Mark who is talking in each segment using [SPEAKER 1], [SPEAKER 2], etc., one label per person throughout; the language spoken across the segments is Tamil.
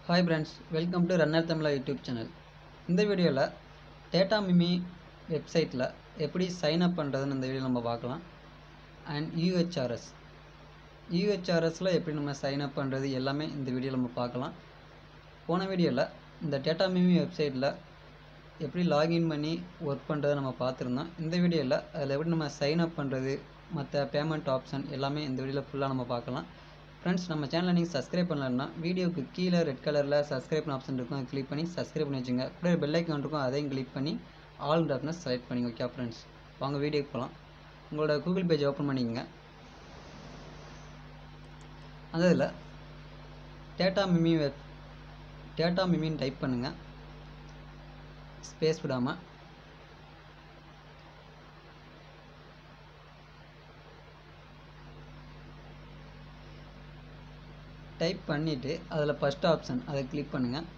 [SPEAKER 1] hi friends welcome to runner Tamizha YouTube channel இந்த வீடியோவில் டேட்டா மிமி வெப்சைட்டில் எப்படி சைன் அப் பண்ணுறதுன்னு இந்த வீடியோ நம்ம பார்க்கலாம் அண்ட் யூஹெச்ஆர்எஸ் யூஹெச்ஆர்எஸில் எப்படி நம்ம சைன் அப் பண்ணுறது எல்லாமே இந்த வீடியோவில் நம்ம பார்க்கலாம் போன வீடியோவில் இந்த டேட்டா மிமி வெப்சைட்டில் எப்படி லாகின் பண்ணி ஒர்க் பண்ணுறதை நம்ம பார்த்துருந்தோம் இந்த வீடியோவில் அதில் எப்படி நம்ம சைன் அப் பண்ணுறது மற்ற பேமெண்ட் ஆப்ஷன் எல்லாமே இந்த வீடியோவில் ஃபுல்லாக நம்ம பார்க்கலாம் ஃப்ரெண்ட்ஸ் நம்ம சேனலை நீங்கள் சப்ஸ்கிரைப் பண்ணலன்னா வீடியோக்கு கீழே ரெட் கலரில் சப்ஸ்கிரைப் ஆப்ஷன் இருக்கும் அதை கிளிக் பண்ணி சப்ஸ்கிரைப் பண்ணி வச்சுங்க கூட பெல் ஐக்கான் இருக்கும் அதையும் கிளிக் பண்ணி ஆல் ஆப்ஷனை செலக்ட் பண்ணி ஓகே ஃப்ரெண்ட்ஸ் வாங்க வீடியோக்கு போகலாம் உங்களோட கூகுள் பேஜ் ஓப்பன் பண்ணிக்கங்க அந்த இதில் டேட்டா மிமி வெப் டேட்டா மிமின்னு டைப் பண்ணுங்கள் ஸ்பேஸ் விடாமல் டைப் பண்ணிவிட்டு அதில் ஃபஸ்ட் ஆப்ஷன் அதை கிளிக் பண்ணுங்கள்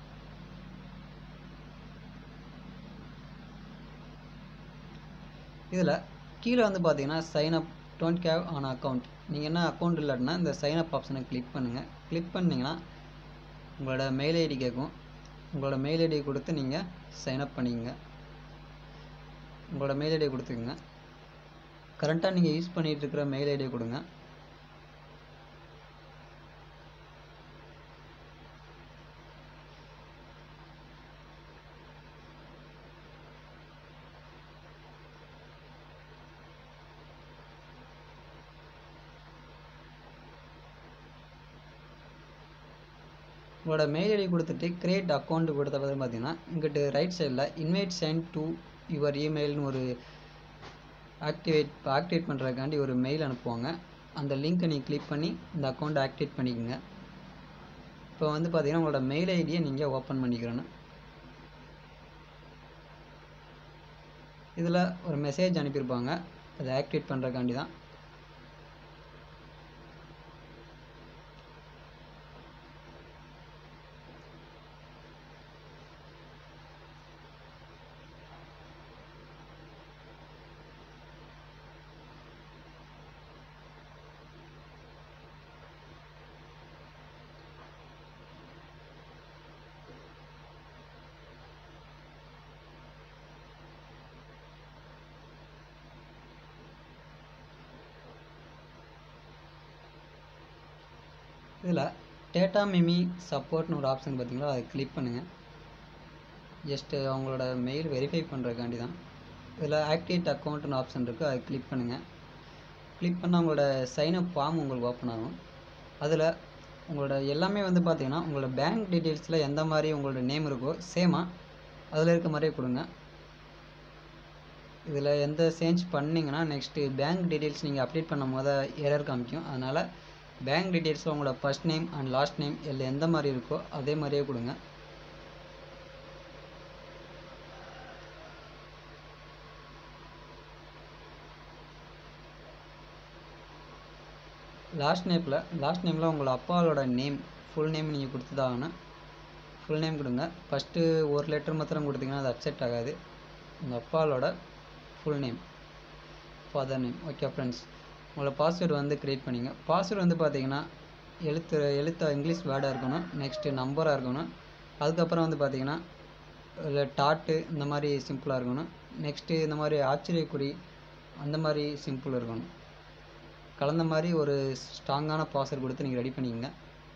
[SPEAKER 1] இதில் கீழே வந்து பார்த்தீங்கன்னா sign up don't have an account நீங்கள் என்ன அக்கௌண்ட் இல்லாட்டினா இந்த சைன் அப் ஆப்ஷனை கிளிக் பண்ணுங்கள் கிளிக் பண்ணிங்கன்னா உங்களோட மெயில் ஐடி கேட்கும் உங்களோட மெயில் ஐடி கொடுத்து நீங்கள் சைன் அப் பண்ணிக்கங்க உங்களோட மெயில் ஐடி கொடுத்துக்குங்க கரண்ட்டாக நீங்கள் யூஸ் பண்ணிகிட்டு இருக்கிற மெயில் ஐடியை கொடுங்க உங்களோட மெயில் ஐடி கொடுத்துட்டு கிரியேட் அக்கௌண்ட் கொடுத்த பிறகு பார்த்தீங்கன்னா இங்கிட்டு ரைட் சைடில் இன்வைட் சென்ட் டு யுவர் இமெயில்னு ஒரு ஆக்டிவேட் ஆக்டிவேட் பண்ணுறதுக்காண்டி ஒரு மெயில் அனுப்புவாங்க அந்த லிங்க்கை நீங்கள் கிளிக் பண்ணி இந்த அக்கௌண்ட்டை ஆக்டிவேட் பண்ணிக்கோங்க இப்போ வந்து பார்த்தீங்கன்னா உங்களோட மெயில் ஐடியை நீங்கள் ஓப்பன் பண்ணிக்கிறணும் இதில் ஒரு மெசேஜ் அனுப்பியிருப்பாங்க அதை ஆக்டிவேட் பண்ணுறதுக்காண்டி தான் இதில் டேட்டா மிமி சப்போர்ட்னு ஒரு ஆப்ஷன் பார்த்தீங்களா அதை கிளிக் பண்ணுங்கள் ஜஸ்ட்டு அவங்களோட மெயில் வெரிஃபை பண்ணுறதுக்காண்டி தான் இதில் ஆக்டிவேட் அக்கௌண்ட்னு ஆப்ஷன் இருக்குது அதை கிளிக் பண்ணுங்கள் கிளிக் பண்ணால் உங்களோட சைனப் ஃபார்ம் உங்களுக்கு ஓப்பன் ஆகும் அதில் உங்களோட எல்லாமே வந்து பார்த்தீங்கன்னா உங்களோட பேங்க் டீட்டெயில்ஸில் எந்த மாதிரி உங்களோட நேம் இருக்கோ சேமாக அதில் இருக்க மாதிரியே கொடுங்க இதில் எந்த சேஞ்ச் பண்ணிங்கன்னா நெக்ஸ்ட்டு பேங்க் டீட்டெயில்ஸ் நீங்கள் அப்டேட் பண்ணும் போது எரர் காமிக்கும் அதனால் பேங்க் டீட்டெயில்ஸில் உங்களோட first name and last name எல்லாம் எந்த மாதிரி இருக்கோ அதே மாதிரியே கொடுங்க லாஸ்ட் நேமில் லாஸ்ட் நேமில் உங்களோட அப்பாவோட நேம் ஃபுல் நேம் நீங்கள் கொடுத்துதாகணும் ஃபுல் நேம் கொடுங்க ஃபஸ்ட்டு ஒரு லெட்டர் மாத்திரம் கொடுத்தீங்கன்னா அது அப்செட் ஆகாது உங்கள் அப்பாவோட full name father name okay friends உங்களோட பாஸ்வேர்டு வந்து க்ரியேட் பண்ணிங்க பாஸ்வேர்டு வந்து பார்த்தீங்கன்னா எழுத்து எழுத்து இங்கிலீஷ் வேர்டாக இருக்கணும் நெக்ஸ்ட்டு நம்பராக இருக்கணும் அதுக்கப்புறம் வந்து பார்த்தீங்கன்னா இல்லை டாட்டு இந்த மாதிரி சிம்பிளாக இருக்கணும் நெக்ஸ்ட்டு இந்த மாதிரி ஆச்சரியக்குறி அந்த மாதிரி சிம்பிள் இருக்கணும் கலந்த மாதிரி ஒரு ஸ்ட்ராங்கான பாஸ்வேர்டு கொடுத்து நீங்கள் ரெடி பண்ணிக்கங்க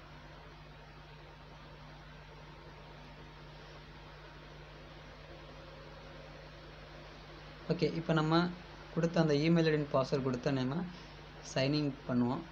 [SPEAKER 1] ஓகே இப்போ நம்ம கொடுத்த அந்த இமெயில் ஐடின் பாஸ்வேர்டு கொடுத்து நம்ம சைனிங் பண்ணுவோம்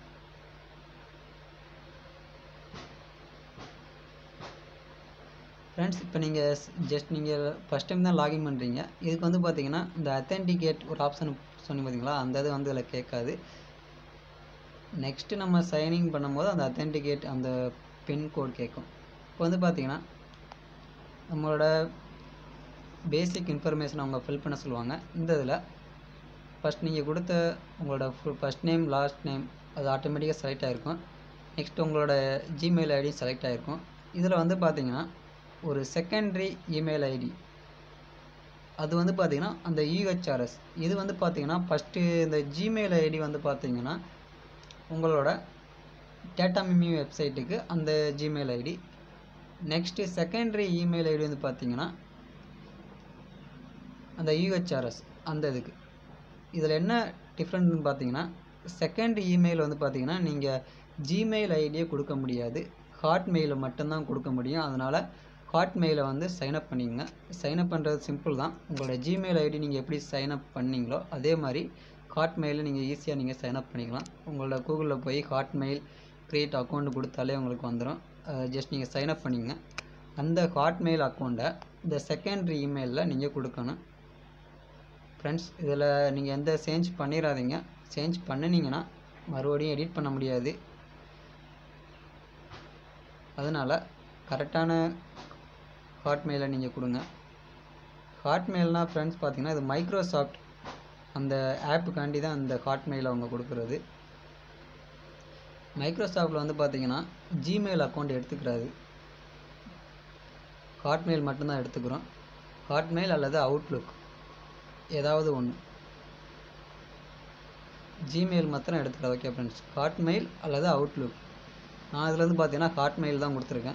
[SPEAKER 1] ஃப்ரெண்ட்ஸ் இப்போ நீங்கள் ஜஸ்ட் நீங்கள் ஃபஸ்ட் டைம் தான் லாகின் பண்ணுறீங்க இதுக்கு வந்து பார்த்தீங்கன்னா இந்த அத்தென்டிகேட் ஒரு ஆப்ஷன் சொன்னி பார்த்தீங்களா அந்த இது வந்து இதில் கேட்காது நெக்ஸ்ட்டு நம்ம சைனிங் பண்ணும்போது அந்த அத்தென்டிகேட் அந்த பின் கோட் கேட்கும் இப்போ வந்து பார்த்தீங்கன்னா நம்மளோட பேசிக் இன்ஃபர்மேஷன் அவங்க ஃபில் பண்ண சொல்லுவாங்க இந்த இதில் ஃபஸ்ட் நீங்கள் கொடுத்த உங்களோட ஃபஸ்ட் நேம் லாஸ்ட் நேம் அது ஆட்டோமேட்டிக்காக செலக்ட் ஆகிருக்கும் நெக்ஸ்ட் உங்களோட ஜிமெயில் ஐடி செலக்ட் ஆகிருக்கும் இதில் வந்து பார்த்தீங்கன்னா ஒரு செகண்ட்ரி இமெயில் ஐடி அது வந்து பார்த்தீங்கன்னா அந்த யூஹெச்ஆர்எஸ் இது வந்து பார்த்தீங்கன்னா ஃபஸ்ட்டு இந்த ஜிமெயில் ஐடி வந்து பார்த்தீங்கன்னா உங்களோட டேட்டா மிமி வெப்சைட்டுக்கு அந்த Gmail ID next secondary email ID வந்து பார்த்தீங்கன்னா அந்த யூஹெச்ஆர்எஸ் அந்த இதுக்கு இதில் என்ன டிஃப்ரெண்ட்னு பார்த்தீங்கன்னா செகண்ட் இமெயில் வந்து பார்த்தீங்கன்னா நீங்கள் ஜிமெயில் ஐடியே கொடுக்க முடியாது ஹாட்மெயிலை மட்டும்தான் கொடுக்க முடியும் அதனால் ஹாட்மெயிலை வந்து சைன்அப் பண்ணிக்கங்க சைன்அப் பண்ணுறது சிம்பிள் தான் உங்களோட ஜிமெயில் ஐடி நீங்கள் எப்படி சைன்அப் பண்ணீங்களோ அதே மாதிரி ஹாட்மெயிலில் நீங்கள் ஈஸியாக நீங்கள் சைன்அப் பண்ணிக்கலாம் உங்களோட கூகுளில் போய் ஹாட்மெயில் க்ரியேட் அக்கௌண்ட் கொடுத்தாலே உங்களுக்கு வந்துடும் ஜஸ்ட் நீங்கள் சைன்அப் பண்ணிங்க அந்த ஹாட்மெயில் அக்கௌண்ட்டை இந்த செகண்டரி இமெயிலில் நீங்கள் கொடுக்கணும் ஃப்ரெண்ட்ஸ் இதில் நீங்கள் எந்த சேஞ்ச் பண்ணிடாதீங்க சேஞ்ச் பண்ணினீங்கன்னா மறுபடியும் எடிட் பண்ண முடியாது அதனால் கரெக்டான ஹாட்மெயிலை நீங்கள் கொடுங்க ஹாட்மெயில்னால் ஃப்ரெண்ட்ஸ் பார்த்தீங்கன்னா இது மைக்ரோசாஃப்ட் அந்த ஆப்புக்காண்டி தான் அந்த ஹாட்மெயில் அவங்க கொடுக்குறது மைக்ரோசாஃப்டில் வந்து பார்த்தீங்கன்னா ஜிமெயில் அக்கௌண்ட் எடுத்துக்கிறாது ஹாட்மெயில் மட்டும்தான் எடுத்துக்கிறோம் ஹாட்மெயில் அல்லது அவுட்லுக் ஏதாவது ஒன்று ஜிமெயில் மாத்திரம் எடுத்துக்கிறது ஓகே ஃப்ரெண்ட்ஸ் ஹாட்மெயில் அல்லது அவுட்லுக் நான் இதில் வந்து பார்த்தீங்கன்னா ஹாட்மெயில் தான் கொடுத்துருக்கேன்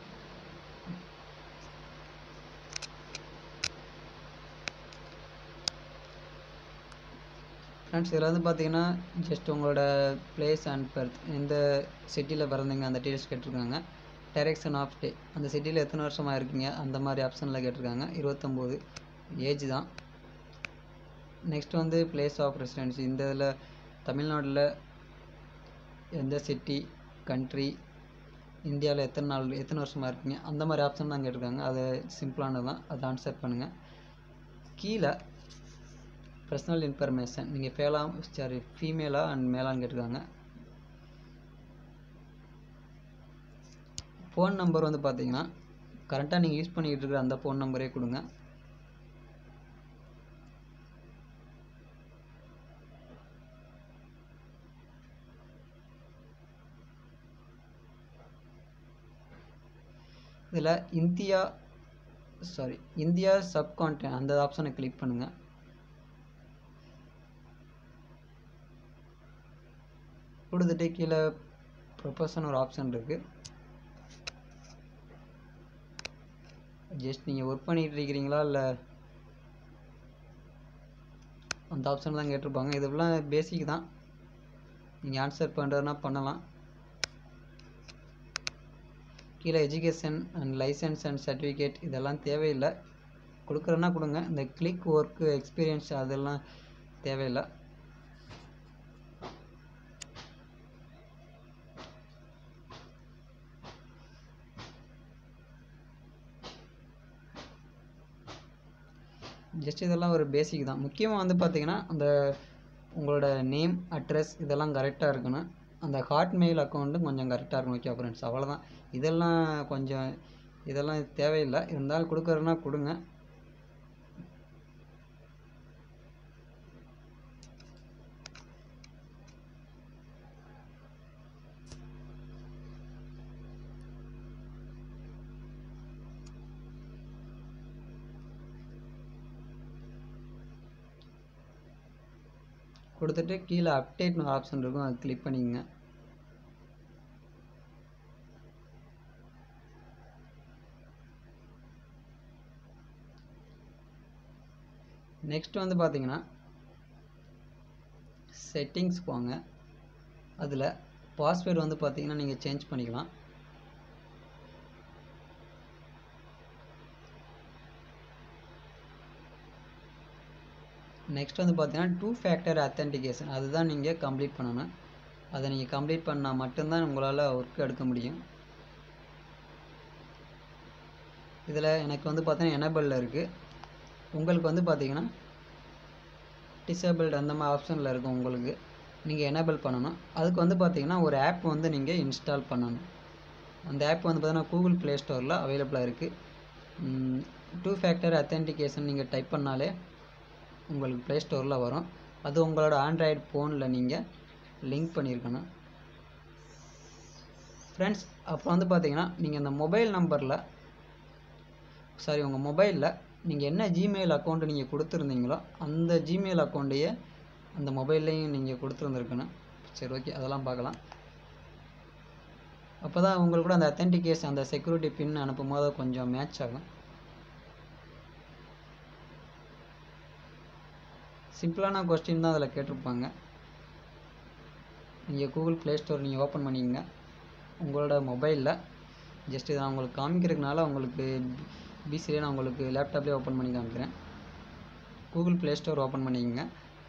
[SPEAKER 1] ஃப்ரெண்ட்ஸ் இதில் வந்து பார்த்தீங்கன்னா ஜஸ்ட் உங்களோட பிளேஸ் அண்ட் பர்த் எந்த சிட்டியில் பிறந்தீங்க அந்த டீட்டெயில்ஸ் கேட்டிருக்காங்க டைரெக்ஷன் ஆஃப் ஸ்டே அந்த சிட்டியில் எத்தனை வருஷமாக இருக்கீங்க அந்த மாதிரி ஆப்ஷனில் கேட்டிருக்காங்க இருபத்தொம்போது ஏஜ் தான் நெக்ஸ்ட் வந்து பிளேஸ் ஆஃப் ரெசிடென்சி இந்த இதில் தமிழ்நாட்டில் எந்த சிட்டி கண்ட்ரி இந்தியாவில் எத்தனை நாள் எத்தனை வருஷமாக இருக்கீங்க அந்த மாதிரி ஆப்ஷன் தான் கேட்டிருக்காங்க அது சிம்பிளானது தான் அதை ஆன்சர் பண்ணுங்கள் கீழே பர்சனல் இன்ஃபர்மேஷன் நீங்கள் ஃபேலா சாரி ஃபீமேலா அண்ட் மேலான்னு கேட்டிருக்காங்க ஃபோன் நம்பர் வந்து பார்த்தீங்கன்னா கரெக்டாக நீங்கள் யூஸ் பண்ணிக்கிட்டு இருக்கிற அந்த ஃபோன் நம்பரே கொடுங்க இதில் இந்தியா சாரி இந்தியா சப்கான்டினென்ட் அந்த ஆப்ஷனை கிளிக் பண்ணுங்கள் கொடுத்துட்டு கீழே ப்ரொபோஷன் ஒரு ஆப்ஷன் இருக்குது ஜஸ்ட் நீங்கள் ஒர்க் பண்ணிகிட்டு இருக்கிறீங்களா இல்லை அந்த ஆப்ஷன் தான் கேட்டிருப்பாங்க இதெல்லாம் பேசிக் தான் நீங்கள் ஆன்சர் பண்ணுறதுனா பண்ணலாம் கீழே education and licence and certificate இதெல்லாம் தேவையில்லை கொடுக்குறேன்னா கொடுங்க இந்த கிளிக் ஒர்க்கு எக்ஸ்பீரியன்ஸ் அதெல்லாம் தேவையில்லை ஜஸ்ட் இதெல்லாம் ஒரு பேசிக் தான் முக்கியமாக வந்து பார்த்தீங்கன்னா அந்த உங்களோட நேம் அட்ரஸ் இதெல்லாம் கரெக்டாக இருக்கணும் அந்த ஹாட்மெயில் அக்கௌண்ட்டும் கொஞ்சம் கரெக்டாக இருக்கணும் ஓகே ஃப்ரெண்ட்ஸ் அவ்வளோதான் இதெல்லாம் கொஞ்சம் இதெல்லாம் தேவையில்லை இருந்தாலும் கொடுக்குறதுனா கொடுங்க கொடுத்துட்டு கீழே அப்டேட்னு ஒரு ஆப்ஷன் இருக்கும் அது கிளிக் பண்ணிக்கங்க நெக்ஸ்ட் வந்து பார்த்தீங்கன்னா செட்டிங்ஸ் போங்க அதில் பாஸ்வேர்டு வந்து பார்த்தீங்கன்னா நீங்கள் சேஞ்ச் பண்ணிக்கலாம் நெக்ஸ்ட் வந்து பார்த்தீங்கன்னா டூ ஃபேக்டர் அத்தன்டிகேஷன் அதுதான் நீங்கள் கம்ப்ளீட் பண்ணணும் அதை நீங்கள் கம்ப்ளீட் பண்ணால் மட்டும்தான் உங்களால் ஒர்க் எடுக்க முடியும் இதில் எனக்கு வந்து பார்த்தீங்கன்னா எனபிளில் இருக்குது உங்களுக்கு வந்து பார்த்தீங்கன்னா டிசேபிள்டு அந்த மாதிரி ஆப்ஷனில் இருக்கும் உங்களுக்கு நீங்கள் எனேபிள் பண்ணணும் அதுக்கு வந்து பார்த்தீங்கன்னா ஒரு ஆப் வந்து நீங்கள் இன்ஸ்டால் பண்ணணும் அந்த ஆப் வந்து பார்த்தீங்கன்னா கூகுள் ப்ளே ஸ்டோரில் அவைலபிளாக இருக்குது டூ ஃபேக்டர் அத்தன்டிகேஷன் நீங்கள் டைப் பண்ணாலே உங்களுக்கு ப்ளே ஸ்டோரில் வரும் அது உங்களோட ஆண்ட்ராய்டு ஃபோனில் நீங்கள் லிங்க் பண்ணியிருக்கணும் ஃப்ரெண்ட்ஸ் அப்புறம் வந்து பார்த்தீங்கன்னா நீங்கள் இந்த மொபைல் நம்பரில் சாரி உங்கள் மொபைலில் நீங்கள் என்ன ஜிமெயில் அக்கௌண்ட்டு நீங்கள் கொடுத்துருந்தீங்களோ அந்த ஜிமெயில் அக்கௌண்ட்டையே அந்த மொபைல்லையும் நீங்கள் கொடுத்துருந்துருக்கணும் சரி ஓகே அதெல்லாம் பார்க்கலாம் அப்போ தான் உங்களுக்கு கூட அந்த அத்தென்டிகேஷன் அந்த செக்யூரிட்டி பின் அனுப்பும் போது கொஞ்சம் மேட்ச் ஆகும் சிம்பிளான கொஸ்டின் தான் அதில் கேட்டிருப்பாங்க நீங்கள் கூகுள் ப்ளே ஸ்டோர் நீங்கள் ஓப்பன் பண்ணிக்கங்க உங்களோட மொபைலில் ஜஸ்ட் இதை நான் உங்களுக்கு காமிக்கிறதுனால உங்களுக்கு பிசிலே நான் உங்களுக்கு லேப்டாப்லேயே ஓப்பன் பண்ணி காமிக்கிறேன் கூகுள் ப்ளே ஸ்டோர் ஓப்பன் பண்ணிக்கங்க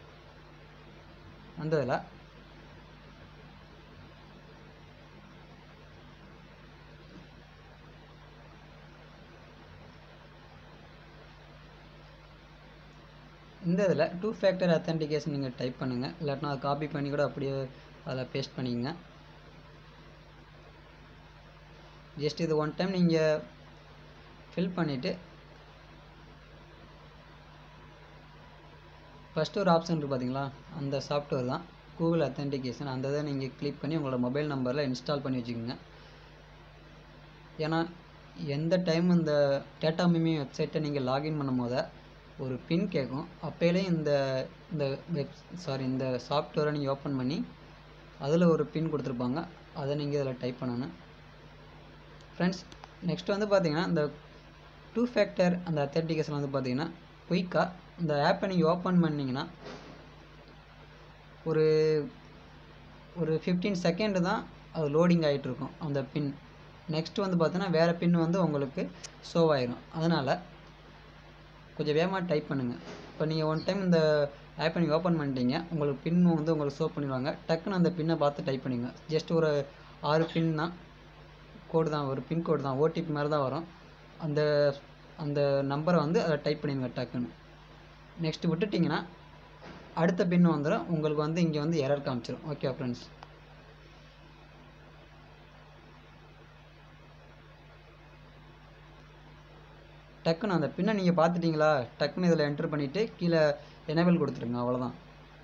[SPEAKER 1] அந்த இதில் இந்த இதில் டூ ஃபேக்டர் அத்தன்டிகேஷன் நீங்கள் டைப் பண்ணுங்கள் இல்லாட்டினா அதை காப்பி பண்ணி கூட அப்படியே அதில் பேஸ்ட் பண்ணிக்கங்க ஜஸ்ட் இது ஒன் டைம் நீங்கள் ஃபில் பண்ணிவிட்டு ஃபஸ்ட்டு ஒரு ஆப்ஷன் இருக்குது பார்த்தீங்களா அந்த சாஃப்ட்வேர் தான் கூகுள் அத்தன்டிகேஷன் அந்த இதை நீங்கள் கிளிக் பண்ணி உங்களோட மொபைல் நம்பரில் இன்ஸ்டால் பண்ணி வச்சுக்கோங்க ஏன்னா எந்த டைம் இந்த டேட்டா மிமி வெப்சைட்டை நீங்கள் லாகின் பண்ணும் போத ஒரு பின் கேட்கும் அப்போலே இந்த இந்த வெப் சாரி இந்த சாஃப்ட்வேரை நீங்கள் ஓப்பன் பண்ணி அதில் ஒரு பின் கொடுத்துருப்பாங்க அதை நீங்கள் இதில் டைப் பண்ணணும் ஃப்ரெண்ட்ஸ் நெக்ஸ்ட் வந்து பார்த்தீங்கன்னா இந்த டூ ஃபேக்டர் அந்த அத்தன்டிகேஷன் வந்து பார்த்தீங்கன்னா குயிக்காக இந்த ஆப்பை நீங்கள் ஓப்பன் பண்ணிங்கன்னா ஒரு ஒரு ஃபிஃப்டீன் செகண்டு தான் அது லோடிங் ஆகிட்டு இருக்கும் அந்த பின் நெக்ஸ்ட் வந்து பார்த்தீங்கன்னா வேறு பின் வந்து உங்களுக்கு ஷோ ஆயிரும் அதனால் கொஞ்சம் வேகமாக டைப் பண்ணுங்கள் இப்போ நீங்கள் ஒன் டைம் இந்த ஆப்பை நீங்கள் ஓப்பன் பண்ணிட்டீங்க உங்களுக்கு பின் வந்து உங்களுக்கு ஷோ பண்ணிடுவாங்க டக்குன்னு அந்த பின்னை பார்த்து டைப் பண்ணுங்க ஜஸ்ட் ஒரு ஆறு பின் தான் கோடு தான் ஒரு பின் கோடு தான் ஓடிபி மாதிரி தான் வரும் அந்த அந்த நம்பரை வந்து அதை டைப் பண்ணிடுங்க டக்குன்னு நெக்ஸ்ட் விட்டுட்டிங்கன்னா அடுத்த பின் வந்துடும் உங்களுக்கு வந்து இங்கே வந்து எரர் காமிச்சிடும் ஓகே ஃப்ரெண்ட்ஸ் டக்குன்னு அந்த பின்னை நீங்கள் பார்த்துட்டிங்களா டக்குன்னு இதில் என்டர் பண்ணிவிட்டு கீழே எனேபிள் கொடுத்துருங்க அவ்வளோதான்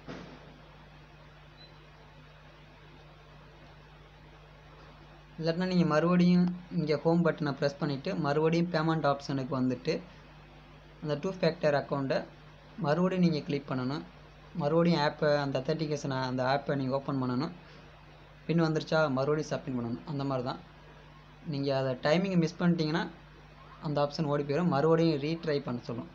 [SPEAKER 1] இல்லாட்டினா நீங்கள் மறுபடியும் இங்கே ஹோம் பட்டனை ப்ரெஸ் பண்ணிவிட்டு மறுபடியும் பேமெண்ட் ஆப்ஷனுக்கு வந்துட்டு அந்த டூ ஃபேக்டர் அக்கௌண்ட்டை மறுபடியும் நீங்கள் கிளிக் பண்ணணும் மறுபடியும் ஆப்பை அந்த அத்தன்டிகேஷனை அந்த ஆப்பை நீங்கள் ஓப்பன் பண்ணணும் பின் வந்துருச்சா மறுபடியும் சப்மிட் பண்ணணும் அந்த மாதிரி தான் நீங்கள் அதை டைமிங்கை மிஸ் பண்ணிட்டீங்கன்னா அந்த ஆப்ஷன் ஓடி போயிடும் மறுபடியும் ரீட்ரை பண்ண சொல்லும்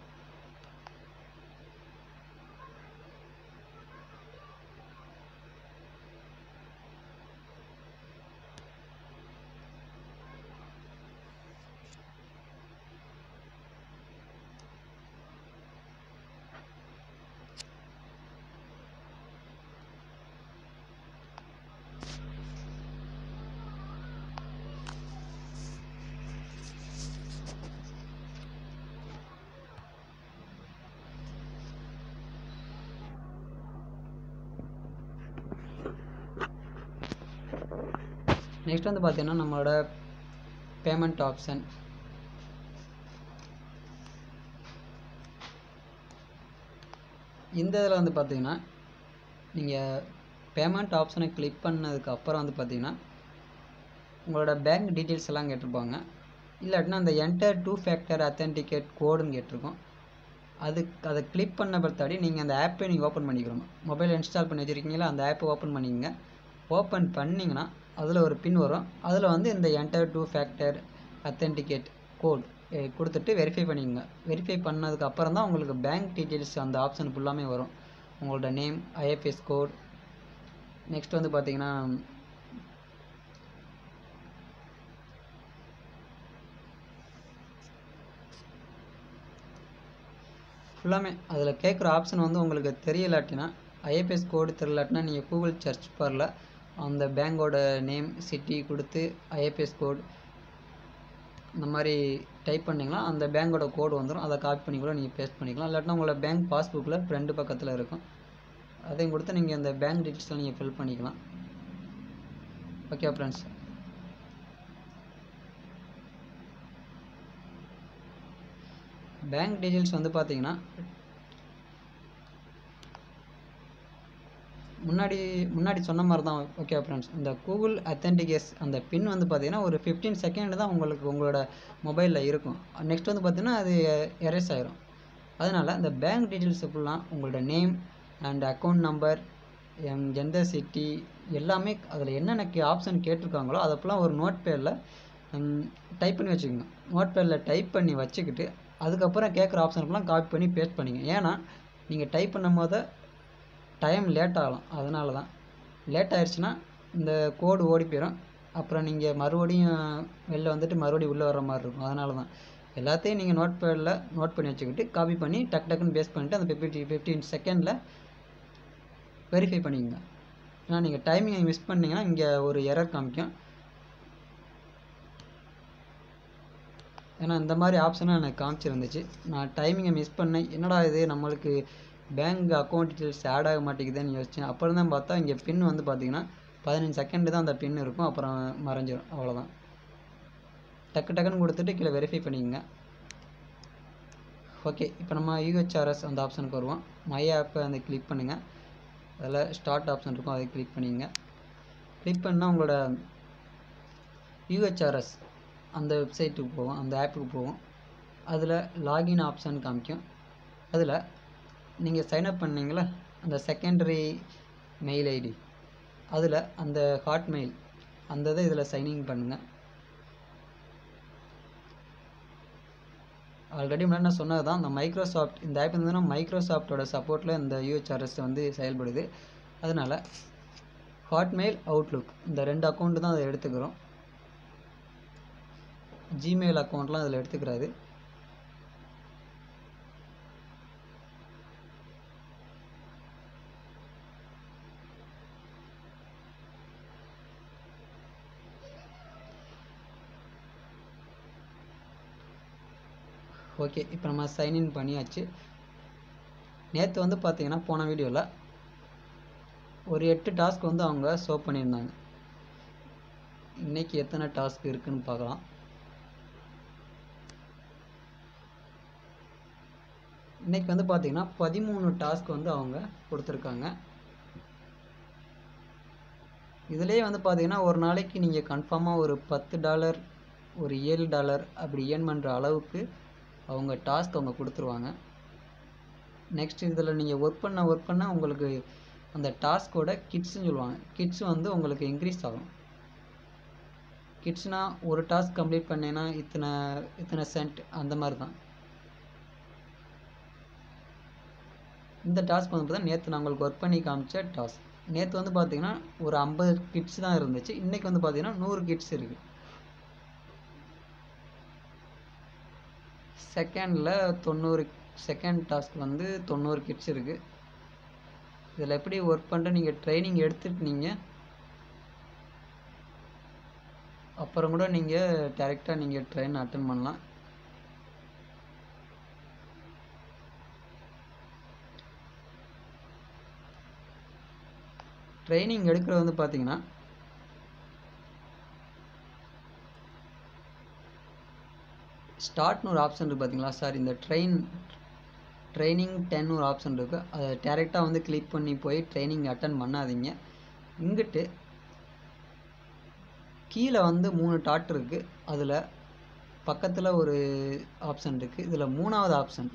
[SPEAKER 1] நெக்ஸ்ட் வந்து பார்த்தீங்கன்னா நம்மளோட பேமெண்ட் ஆப்ஷன் இந்த இதில் வந்து பார்த்தீங்கன்னா நீங்கள் பேமெண்ட் ஆப்ஷனை கிளிக் பண்ணதுக்கு அப்புறம் வந்து பார்த்தீங்கன்னா உங்களோட பேங்க் டீட்டெயில்ஸ் எல்லாம் கேட்டிருப்பாங்க இல்லாட்டினா அந்த என்டர் டூ ஃபேக்டர் அத்தன்டிகேட் கோடுன்னு கேட்டிருக்கோம் அது அதை கிளிக் பண்ண பிறத்தாடி நீங்கள் அந்த ஆப்பை நீங்கள் ஓப்பன் பண்ணிக்கணும் மொபைல் இன்ஸ்டால் பண்ணி வச்சுருக்கீங்களா அந்த ஆப்பை ஓப்பன் பண்ணிக்கங்க ஓப்பன் பண்ணிங்கன்னா அதில் ஒரு பின் வரும் அதில் வந்து இந்த enter two factor authenticate code கொடுத்துட்டு வெரிஃபை பண்ணிக்கோங்க வெரிஃபை பண்ணதுக்கு அப்புறம் தான் உங்களுக்கு பேங்க் டீட்டெயில்ஸ் அந்த ஆப்ஷன் ஃபுல்லாமே வரும் உங்களோட நேம் ஐஎஃப்எஸ் கோட் நெக்ஸ்ட் வந்து பார்த்தீங்கன்னா ஃபுல்லாமே அதில் கேட்குற ஆப்ஷன் வந்து உங்களுக்கு தெரியலாட்டினா ஐஎஃப்எஸ் கோடு தெரியலாட்டினா நீங்கள் கூகுள் சர்ச் பாரில் அந்த பேங்கோட நேம் சிட்டி கொடுத்து ஐஎஃப்எஸ் கோட் இந்த மாதிரி டைப் பண்ணிங்கன்னா அந்த பேங்கோட கோடு வந்துடும் அதை காப்பி பண்ணி கூட நீங்கள் பேஸ்ட் பண்ணிக்கலாம் இல்லாட்டினா உங்களோட பேங்க் பாஸ்புக்கில் ஃப்ரெண்டு பக்கத்தில் இருக்கும் அதையும் கொடுத்து நீங்கள் அந்த பேங்க் டீட்டெயில்ஸ்லாம் நீங்கள் ஃபில் பண்ணிக்கலாம் ஓகே ஃப்ரெண்ட்ஸ் பேங்க் டீட்டெயில்ஸ் வந்து பார்த்தீங்கன்னா முன்னாடி முன்னாடி சொன்ன மாதிரி தான் ஓகே ஃப்ரெண்ட்ஸ் இந்த கூகுள் அத்தன்டிகேஸ் அந்த பின் வந்து பார்த்தீங்கன்னா ஒரு ஃபிஃப்டீன் செகண்ட் தான் உங்களுக்கு உங்களோட மொபைலில் இருக்கும் நெக்ஸ்ட் வந்து பார்த்தீங்கன்னா அது எரேஸ் ஆயிரும் அதனால் இந்த பேங்க் டீட்டெயில்ஸ் ஃபுல்லாக உங்களோட நேம் அண்ட் அக்கௌண்ட் நம்பர் எந்த சிட்டி எல்லாமே அதில் என்னென்ன ஆப்ஷன் கேட்டிருக்காங்களோ அதை ஃபுல்லாக ஒரு நோட் பேடில் டைப் பண்ணி வச்சுக்கோங்க நோட் பேடில் டைப் பண்ணி வச்சுக்கிட்டு அதுக்கப்புறம் கேட்குற ஆப்ஷன் ஃபுல்லாக காப்பி பண்ணி பேஸ்ட் பண்ணிங்க ஏன்னா நீங்கள் டைப் பண்ணும் போது டைம் லேட் ஆகலாம் அதனால தான் லேட் ஆயிடுச்சுன்னா இந்த கோடு ஓடி போயிடும் அப்புறம் நீங்கள் மறுபடியும் வெளில வந்துட்டு மறுபடியும் உள்ளே வர மாதிரி இருக்கும் அதனால தான் எல்லாத்தையும் நீங்கள் நோட் பேடில் நோட் பண்ணி வச்சுக்கிட்டு காப்பி பண்ணி டக் டக்குன்னு பேஸ்ட் பண்ணிவிட்டு அந்த ஃபிஃப்டி ஃபிஃப்டீன் செகண்டில் வெரிஃபை பண்ணிக்கோங்க ஏன்னா நீங்கள் டைமிங்கை மிஸ் பண்ணிங்கன்னா இங்கே ஒரு எரர் காமிக்கும் ஏன்னா இந்த மாதிரி ஆப்ஷனும் எனக்கு காமிச்சிருந்துச்சு நான் டைமிங்கை மிஸ் பண்ணேன் என்னடா இது நம்மளுக்கு பேங்க் அக்கௌண்ட் டீட்டெயில்ஸ் ஆட் ஆக மாட்டேங்குதுன்னு யோசித்தேன் அப்புறம் தான் பார்த்தா இங்கே பின் வந்து பார்த்தீங்கன்னா பதினஞ்சு செகண்டு தான் அந்த பின் இருக்கும் அப்புறம் மறைஞ்சிரும் அவ்வளோதான் டக்கு டக்குன்னு கொடுத்துட்டு கீழே வெரிஃபை பண்ணிக்கோங்க ஓகே இப்போ நம்ம யூஹெச்ஆர்எஸ் அந்த ஆப்ஷனுக்கு வருவோம் மை ஆப்பை அந்த கிளிக் பண்ணுங்கள் அதில் ஸ்டார்ட் ஆப்ஷன் இருக்கும் அதை கிளிக் பண்ணிங்க கிளிக் பண்ணால் உங்களோட யூஹெச்ஆர்எஸ் அந்த வெப்சைட்டுக்கு போகும் அந்த ஆப்புக்கு போகும் அதில் லாகின் ஆப்ஷன் காமிக்கும் அதில் நீங்கள் சைன்அப் பண்ணீங்களா அந்த செகண்டரி மெயில் ஐடி அதில் அந்த ஹாட்மெயில் அந்த இதை இதில் சைன்இன் பண்ணுங்கள் ஆல்ரெடி முன்னாடி நான் சொன்னது தான் இந்த மைக்ரோசாஃப்ட் இந்த ஆப் இருந்ததுன்னா மைக்ரோசாஃப்டோட சப்போர்ட்டில் இந்த யூஹெச்ஆர்எஸ் வந்து செயல்படுது அதனால் ஹாட்மெயில் அவுட்லுக் இந்த ரெண்டு அக்கௌண்ட்டு தான் அதை எடுத்துக்கிறோம் ஜிமெயில் அக்கௌண்ட்லாம் அதில் எடுத்துக்கிறாது ஓகே இப்போ நம்ம சைன்இன் பண்ணியாச்சு நேற்று வந்து பார்த்தீங்கன்னா போன வீடியோவில் ஒரு எட்டு டாஸ்க் வந்து அவங்க ஷோ பண்ணியிருந்தாங்க இன்னைக்கு எத்தனை டாஸ்க் இருக்குன்னு பார்க்கலாம் இன்னைக்கு வந்து பார்த்தீங்கன்னா பதிமூணு டாஸ்க் வந்து அவங்க கொடுத்துருக்காங்க இதுலேயே வந்து பார்த்தீங்கன்னா ஒரு நாளைக்கு நீங்கள் கன்ஃபார்மாக ஒரு பத்து டாலர் ஒரு ஏழு டாலர் அப்படி ஏர்ன் பண்ணுற அளவுக்கு அவங்க டாஸ்க் அவங்க கொடுத்துருவாங்க நெக்ஸ்ட் இதில் நீங்கள் ஒர்க் பண்ண ஒர்க் பண்ண உங்களுக்கு அந்த டாஸ்கோட கிட்ஸ்னு சொல்லுவாங்க கிட்ஸ் வந்து உங்களுக்கு இன்க்ரீஸ் ஆகும் கிட்ஸ்னால் ஒரு டாஸ்க் கம்ப்ளீட் பண்ணேன்னா இத்தனை இத்தனை சென்ட் அந்த மாதிரி தான் இந்த டாஸ்க் வந்து பார்த்தா நேற்று நான் உங்களுக்கு ஒர்க் பண்ணி காமிச்ச டாஸ்க் நேற்று வந்து பார்த்தீங்கன்னா ஒரு ஐம்பது கிட்ஸ் தான் இருந்துச்சு இன்றைக்கி வந்து பார்த்தீங்கன்னா நூறு கிட்ஸ் இருக்குது செகண்டில் தொண்ணூறு செகண்ட் டாஸ்க் வந்து தொண்ணூறு கிட்ஸ் இருக்குது இதில் எப்படி ஒர்க் பண்ணிட்டு நீங்கள் ட்ரைனிங் எடுத்துட்டீங்க அப்புறம் கூட நீங்கள் டேரெக்டாக நீங்கள் ட்ரெயின் அட்டன் பண்ணலாம் ட்ரைனிங் எடுக்கிறது வந்து பார்த்தீங்கன்னா ஸ்டார்ட்னு ஒரு ஆப்ஷன் இருக்குது பார்த்தீங்களா சார் இந்த ட்ரெயின் ட்ரைனிங் டென் ஒரு ஆப்ஷன் இருக்குது அதை டேரெக்டாக வந்து கிளிக் பண்ணி போய் ட்ரைனிங் அட்டன் பண்ணாதீங்க இங்கிட்டு கீழே வந்து மூணு டாட் இருக்குது அதில் பக்கத்தில் ஒரு ஆப்ஷன் இருக்குது இதில் மூணாவது ஆப்ஷன்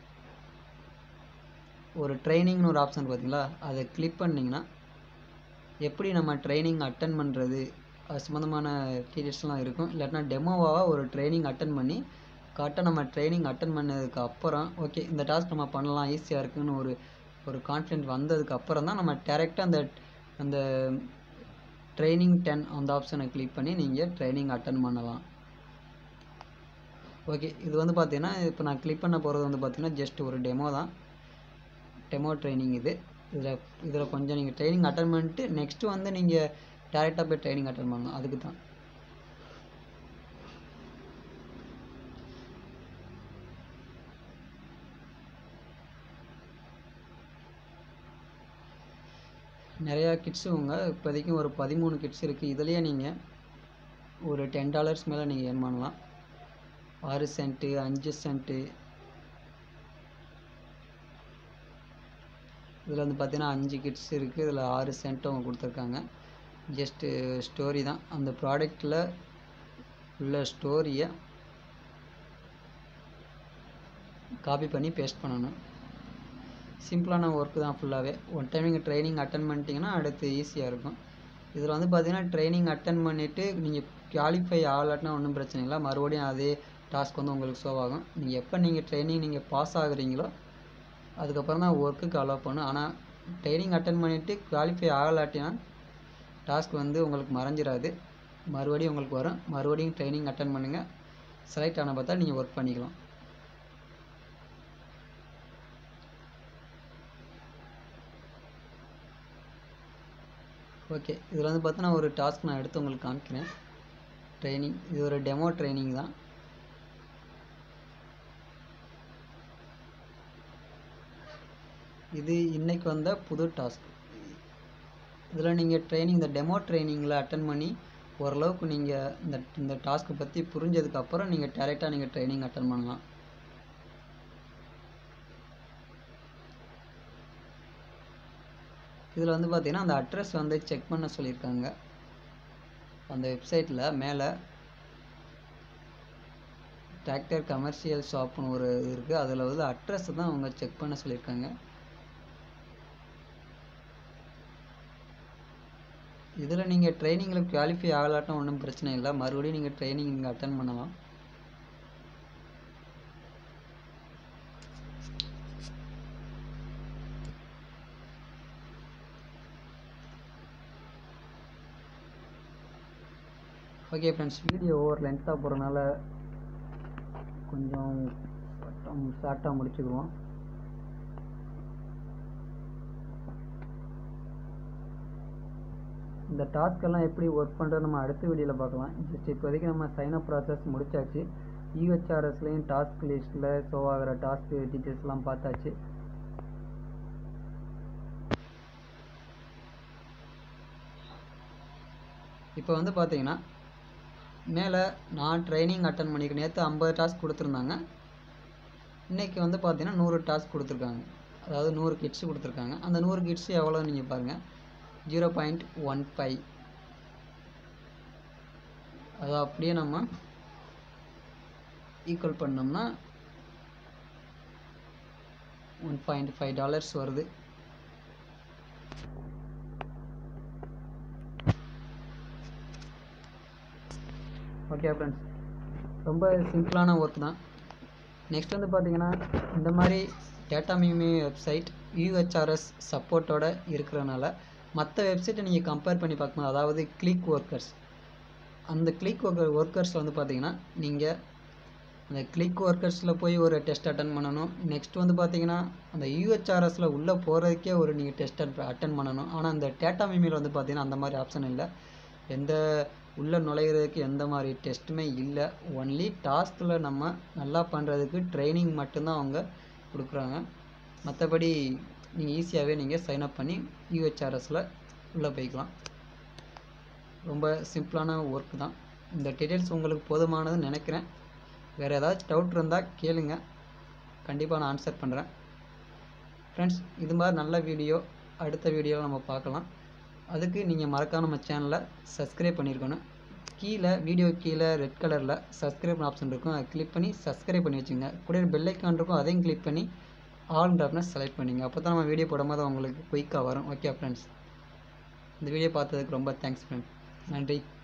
[SPEAKER 1] ஒரு ட்ரைனிங்னு ஒரு ஆப்ஷன் பார்த்தீங்களா அதை கிளிக் பண்ணிங்கன்னா எப்படி நம்ம ட்ரைனிங் அட்டன் பண்ணுறது அது சம்மந்தமான டீட்டெயில்ஸ்லாம் இருக்கும் இல்லாட்டினா டெமோவாக ஒரு ட்ரைனிங் அட்டன் பண்ணி கரெக்டாக நம்ம ட்ரைனிங் அட்டன் பண்ணதுக்கு அப்புறம் ஓகே இந்த டாஸ்க் நம்ம பண்ணலாம் ஈஸியாக இருக்குன்னு ஒரு ஒரு கான்ஃபிடென்ட் வந்ததுக்கு அப்புறம் தான் நம்ம டேரெக்டாக அந்த அந்த ட்ரைனிங் டென் அந்த ஆப்ஷனை கிளிக் பண்ணி நீங்கள் ட்ரைனிங் அட்டன் பண்ணலாம் ஓகே இது வந்து பார்த்தீங்கன்னா இப்போ நான் கிளிக் பண்ண போகிறது வந்து பார்த்தீங்கன்னா ஜஸ்ட் ஒரு டெமோ தான் டெமோ ட்ரைனிங் இது இதில் இதில் கொஞ்சம் நீங்கள் ட்ரைனிங் அட்டன் பண்ணிட்டு நெக்ஸ்ட்டு வந்து நீங்கள் டேரெக்டாக போய் ட்ரைனிங் அட்டன் பண்ணணும் அதுக்கு தான் நிறையா கிட்ஸு உங்க இப்போதைக்கு ஒரு பதிமூணு கிட்ஸ் இருக்குது இதுலேயே நீங்கள் ஒரு டென் டாலர்ஸ் மேலே நீங்கள் ஏர்ன் பண்ணலாம் ஆறு சென்ட்டு அஞ்சு சென்ட்டு இதில் வந்து பார்த்தீங்கன்னா அஞ்சு கிட்ஸ் இருக்குது இதில் ஆறு சென்ட் அவங்க கொடுத்துருக்காங்க ஜஸ்ட்டு ஸ்டோரி தான் அந்த ப்ராடக்டில் உள்ள ஸ்டோரியை காப்பி பண்ணி பேஸ்ட் பண்ணணும் சிம்பிளான ஒர்க்கு தான் ஃபுல்லாகவே ஒன் டைம் நீங்கள் ட்ரைனிங் அட்டன் பண்ணிட்டீங்கன்னா அடுத்து ஈஸியாக இருக்கும் இதில் வந்து பார்த்தீங்கன்னா ட்ரைனிங் அட்டன் பண்ணிவிட்டு நீங்கள் குவாலிஃபை ஆகலாட்டினா ஒன்றும் பிரச்சனை இல்லை மறுபடியும் அதே டாஸ்க் வந்து உங்களுக்கு ஷோ ஆகும் நீங்கள் எப்போ நீங்கள் ட்ரைனிங் நீங்கள் பாஸ் ஆகுறீங்களோ அதுக்கப்புறம் தான் ஒர்க்குக்கு அலோவ் பண்ணும் ஆனால் ட்ரைனிங் அட்டன் பண்ணிவிட்டு குவாலிஃபை ஆகலாட்டினா டாஸ்க் வந்து உங்களுக்கு மறைஞ்சிராது மறுபடியும் உங்களுக்கு வரும் மறுபடியும் ட்ரைனிங் அட்டன் பண்ணுங்கள் செலக்ட் ஆன பார்த்தா நீங்கள் ஒர்க் பண்ணிக்கலாம் ஓகே இதில் வந்து பார்த்தா நான் ஒரு டாஸ்க் நான் எடுத்து உங்களுக்கு காமிக்கிறேன் ட்ரைனிங் இது ஒரு டெமோ ட்ரைனிங் தான் இது இன்னைக்கு வந்த புது டாஸ்க் இதில் நீங்கள் ட்ரைனிங் இந்த டெமோ ட்ரைனிங்கில் அட்டன் பண்ணி ஓரளவுக்கு நீங்கள் இந்த இந்த டாஸ்க்கை பற்றி புரிஞ்சதுக்கப்புறம் நீங்கள் டேரெக்டாக நீங்கள் ட்ரைனிங் அட்டன் பண்ணலாம் இதில் வந்து பார்த்தீங்கன்னா அந்த அட்ரஸ் வந்து செக் பண்ண சொல்லியிருக்காங்க அந்த வெப்சைட்டில் மேலே டிராக்டர் கமர்ஷியல் ஷாப்னு ஒரு இது இருக்குது அதில் வந்து அட்ரஸ் தான் அவங்க செக் பண்ண சொல்லியிருக்காங்க இதில் நீங்கள் ட்ரைனிங்கில் குவாலிஃபை ஆகலாட்டும் ஒன்றும் பிரச்சனை இல்லை மறுபடியும் நீங்கள் ட்ரைனிங் நீங்கள் அட்டன் பண்ணலாம் ஓகே ஃப்ரெண்ட்ஸ் வீடியோ ஓவர் லென்த்தாக போகிறனால கொஞ்சம் ஷார்ட்டாக முடிச்சுக்குவோம் இந்த டாஸ்க்கெல்லாம் எப்படி ஒர்க் பண்ணுறது நம்ம அடுத்த வீடியோவில் பார்க்கலாம் ஜஸ்ட் இப்போதைக்கு நம்ம சைன் அப் ப்ராசஸ் முடிச்சாச்சு யூஹெச்ஆர்எஸ்லேயும் டாஸ்க் லிஸ்ட்டில் ஷோ ஆகிற டாஸ்க் டீட்டெயில்ஸ்லாம் பார்த்தாச்சு இப்போ வந்து பார்த்தீங்கன்னா மேலே நான் ட்ரைனிங் அட்டன் பண்ணிக்க நேற்று ஐம்பது டாஸ்க் கொடுத்துருந்தாங்க இன்றைக்கி வந்து பார்த்தீங்கன்னா நூறு டாஸ்க் கொடுத்துருக்காங்க அதாவது நூறு கிட்ஸ் கொடுத்துருக்காங்க அந்த நூறு கிட்ஸ் எவ்வளோ நீங்கள் பாருங்கள் ஜீரோ பாயிண்ட் ஒன் ஃபைவ் அதை அப்படியே நம்ம ஈக்குவல் பண்ணோம்னா ஒன் பாயிண்ட் ஃபைவ் டாலர்ஸ் வருது ஓகே ஃப்ரெண்ட்ஸ் ரொம்ப சிம்பிளான ஒர்க் தான் நெக்ஸ்ட் வந்து பார்த்தீங்கன்னா இந்த மாதிரி டேட்டா மிமி வெப்சைட் யூஹெச்ஆர்எஸ் சப்போர்ட்டோட இருக்கிறனால மற்ற வெப்சைட்டை நீங்கள் கம்பேர் பண்ணி பார்க்கும்போது அதாவது கிளிக் ஒர்க்கர்ஸ் அந்த கிளிக் ஒர்க்கர் ஒர்க்கர்ஸில் வந்து பார்த்தீங்கன்னா நீங்கள் அந்த கிளிக் ஒர்க்கர்ஸில் போய் ஒரு டெஸ்ட் அட்டன் பண்ணணும் நெக்ஸ்ட் வந்து பார்த்தீங்கன்னா அந்த யூஹெச்ஆர்எஸில் உள்ளே போகிறதுக்கே ஒரு நீங்கள் டெஸ்ட் அட்டன் பண்ணணும் ஆனால் அந்த டேட்டா மிமியில் வந்து பார்த்தீங்கன்னா அந்த மாதிரி ஆப்ஷன் இல்லை எந்த உள்ளே நுழையிறதுக்கு எந்த மாதிரி டெஸ்ட்டுமே இல்லை ஒன்லி டாஸ்கில் நம்ம நல்லா பண்ணுறதுக்கு ட்ரைனிங் மட்டும்தான் அவங்க கொடுக்குறாங்க மற்றபடி நீங்கள் ஈஸியாகவே நீங்கள் சைன் அப் பண்ணி யூஹெச்ஆர்எஸில் உள்ளே போய்க்கலாம் ரொம்ப சிம்பிளான ஒர்க் தான் இந்த டீட்டெயில்ஸ் உங்களுக்கு போதுமானதுன்னு நினைக்கிறேன் வேறு ஏதாச்சும் டவுட் இருந்தால் கேளுங்க கண்டிப்பாக நான் ஆன்சர் பண்ணுறேன் ஃப்ரெண்ட்ஸ் இது மாதிரி நல்ல வீடியோ அடுத்த வீடியோவில் நம்ம பார்க்கலாம் அதுக்கு நீங்கள் மறக்காம நம்ம சேனலை சப்ஸ்கிரைப் பண்ணியிருக்கணும் கீழே வீடியோ கீழே ரெட் கலரில் சப்ஸ்கிரைப் ஆப்ஷன் இருக்கும் அதை கிளிக் பண்ணி சப்ஸ்கிரைப் பண்ணி வச்சுங்க கூட பெல் ஐக்கான் இருக்கும் அதையும் கிளிக் பண்ணி ஆல் ஆப்ஷனை செலக்ட் பண்ணிங்க அப்போ தான் நம்ம வீடியோ போடும்போது உங்களுக்கு குயிக்காக வரும் ஓகே ஃப்ரெண்ட்ஸ் இந்த வீடியோ பார்த்ததுக்கு ரொம்ப தேங்க்ஸ் ஃப்ரெண்ட் நன்றி